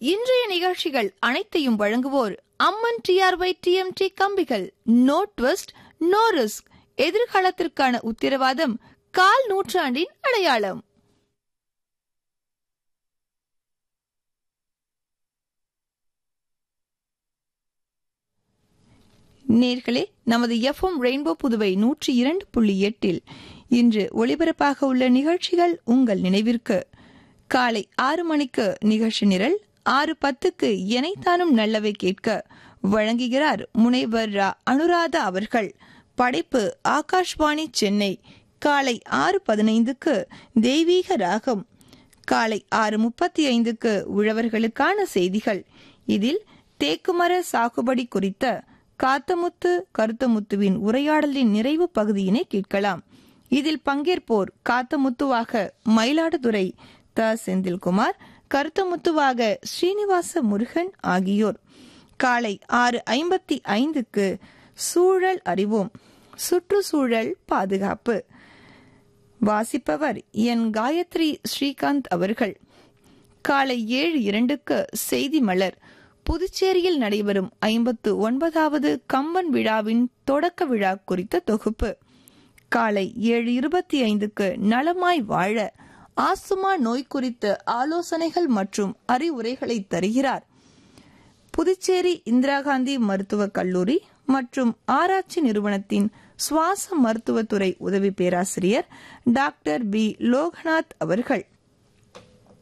இன்றைய நிகழ்ச்சிகள் அனைத்தையும் வழங்குவோர் அம்மன் டிஆர்ஒய் டிஎம்டி கம்பிகள் நோ ட்விஸ்ட் நோ ரிஸ்க் எதிர்காலத்திற்கான உத்தரவாதம் கால் நூற்றாண்டின் அடையாளம் நேர்களே நமது எஃப்எம் ரெயின்போ புதுவை நூற்றி இரண்டு புள்ளி எட்டில் இன்று ஒளிபரப்பாக உள்ள நிகழ்ச்சிகள் உங்கள் நினைவிற்கு காலை ஆறு மணிக்கு நிகழ்ச்சி நிரல் ஆறு பத்துக்கு எனைத்தானும் நல்லவை கேட்க வழங்குகிறார் முனைவர் ரா அனுராதா அவர்கள் படைப்பு ஆகாஷ்வாணி சென்னை காலை ஆறு பதினைந்துக்கு தெய்வீக ராகம் காலை ஆறு முப்பத்தி ஐந்துக்கு உழவர்களுக்கான செய்திகள் இதில் தேக்குமர சாகுபடி குறித்த காத்தமுத்து கருத்தமுத்துவின் உரையாடலின் நிறைவு பகுதியினை கேட்கலாம் இதில் பங்கேற்போர் காத்தமுத்துவாக மயிலாடுதுறை த செந்தில்குமார் கருத்தமுத்துவாக ஸ்ரீனிவாச முருகன் ஆகியோர் காலை ஆறு ஐம்பத்தி ஐந்துக்கு சூழல் அறிவோம் சுற்றுச்சூழல் பாதுகாப்பு வாசிப்பவர் என் காயத்ரி ஸ்ரீகாந்த் அவர்கள் காலை ஏழு இரண்டுக்கு செய்தி மலர் புதுச்சேரியில் நடைபெறும் ஐம்பத்து ஒன்பதாவது கம்பன் விழாவின் தொடக்க விழா குறித்த தொகுப்பு காலை ஏழு இருபத்தி ஐந்துக்கு நலமாய் வாழ ஆசுமா நோய் குறித்த ஆலோசனைகள் மற்றும் அறிவுரைகளை தருகிறார் புதுச்சேரி இந்திரா காந்தி மருத்துவக் கல்லூரி மற்றும் ஆராய்ச்சி நிறுவனத்தின் சுவாச மருத்துவத்துறை உதவி பேராசிரியர் டாக்டர் பி லோகநாத் அவர்கள்